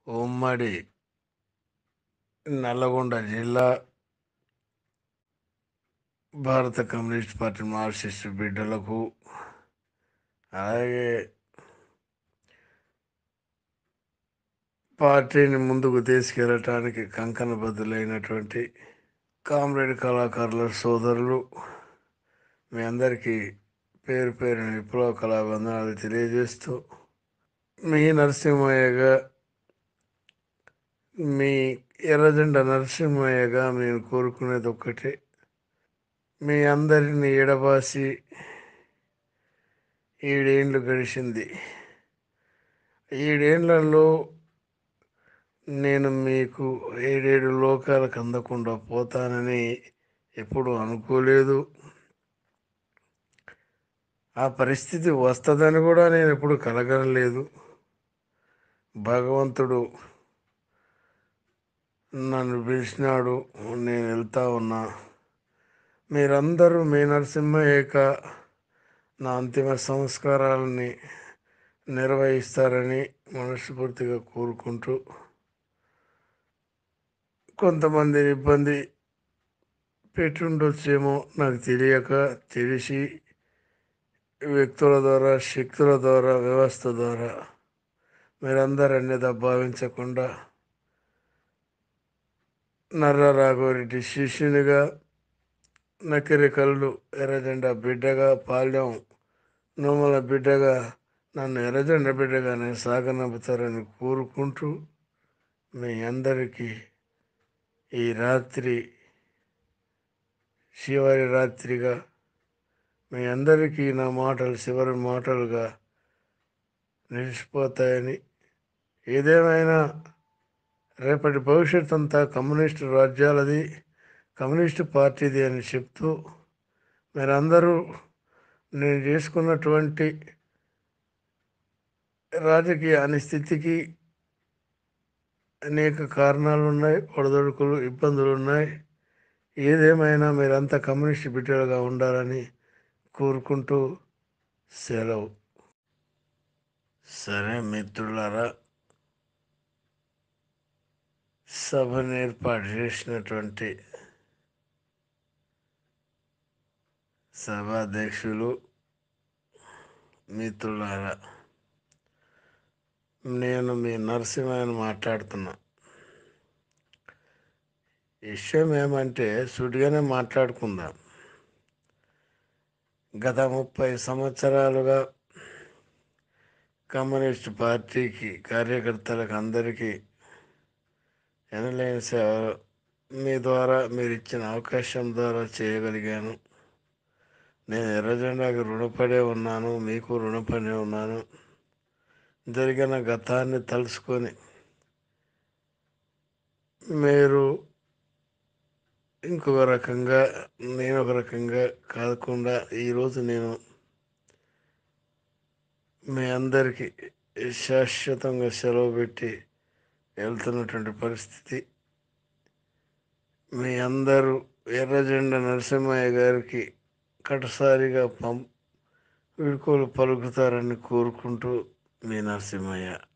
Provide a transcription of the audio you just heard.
ఉమ్మడి నల్లగొండ జిల్లా భారత కమ్యూనిస్ట్ పార్టీ మార్క్సిస్ట్ బిడ్డలకు అలాగే పార్టీని ముందుకు తీసుకెళ్ళటానికి కంకణబద్దులైనటువంటి కామ్రేడ్ కళాకారుల సోదరులు మీ అందరికీ పేరు పేరున విప్లవ కళాబంధనాలు తెలియజేస్తూ మీ నరసింహయ్యగా మీ ఎర్రజెండ నరసింహయ్యగా నేను కోరుకునేది ఒక్కటే మీ అందరిని ఎడబాసి ఏడేండ్లు గడిచింది ఏడేండ్లలో నేను మీకు ఏడేడు లోకాలకు అందకుండా పోతానని ఎప్పుడు అనుకోలేదు ఆ పరిస్థితి వస్తుందని కూడా నేను ఎప్పుడు కలగనలేదు భగవంతుడు నన్ను పిలిచినాడు నేను వెళ్తా ఉన్నా మీరందరూ మీ నరసింహయ్యక నా అంతిమ సంస్కారాలని నిర్వహిస్తారని మనస్ఫూర్తిగా కోరుకుంటూ కొంతమందిని ఇబ్బంది పెట్టుండొచ్చేమో నాకు తెలియక తెలిసి వ్యక్తుల ద్వారా శక్తుల ద్వారా వ్యవస్థ ద్వారా మీరందరూ అన్యదా భావించకుండా నర్ర రాఘవరెడ్డి శిష్యునిగా నకిరి కళ్ళు ఎర్రజెండా బిడ్డగా పాల్యం నోమల బిడ్డగా నన్ను ఎర్రజెండ బిడ్డగానే సాగనంపుతారని కోరుకుంటూ మీ అందరికీ ఈ రాత్రి చివరి రాత్రిగా మీ అందరికీ నా మాటలు చివరి మాటలుగా నిలిచిపోతాయని ఏదేమైనా రేపటి భవిష్యత్ అంతా కమ్యూనిస్టు రాజ్యాలది కమ్యూనిస్టు పార్టీది అని చెప్తూ మీరందరూ నేను చేసుకున్నటువంటి రాజకీయ అనిస్థితికి అనేక కారణాలు ఉన్నాయి ఒడదొడుకులు ఇబ్బందులు ఉన్నాయి ఏదేమైనా మీరంతా కమ్యూనిస్ట్ బిడ్డలుగా ఉండాలని కోరుకుంటూ సెలవు సరే మిత్రులారా సభను ఏర్పాటు చేసినటువంటి సభాధ్యక్షులు మిత్రులారా నేను మీ నరసింహని మాట్లాడుతున్నా విషయం ఏమంటే సుడిగానే మాట్లాడుకుందాం గత ముప్పై సంవత్సరాలుగా కమ్యూనిస్ట్ పార్టీకి కార్యకర్తలకు అందరికీ ఎనలేని సేవ మీ ద్వారా మీరు ఇచ్చిన అవకాశం ద్వారా చేయగలిగాను నేను ఎర్రజెండాకి రుణపడే ఉన్నాను మీకు రుణపడే ఉన్నాను జరిగిన గతాన్ని తలుసుకొని మీరు ఇంకొక రకంగా నేను ఒక రకంగా కాకుండా ఈరోజు నేను మీ అందరికీ శాశ్వతంగా సెలవు పెట్టి వెళ్తున్నటువంటి పరిస్థితి మీ అందరూ ఎర్రజెండ నరసింహయ్య గారికి కటసారిగా పం వీడుకోలు పలుకుతారని కోరుకుంటూ మీ నరసింహయ్య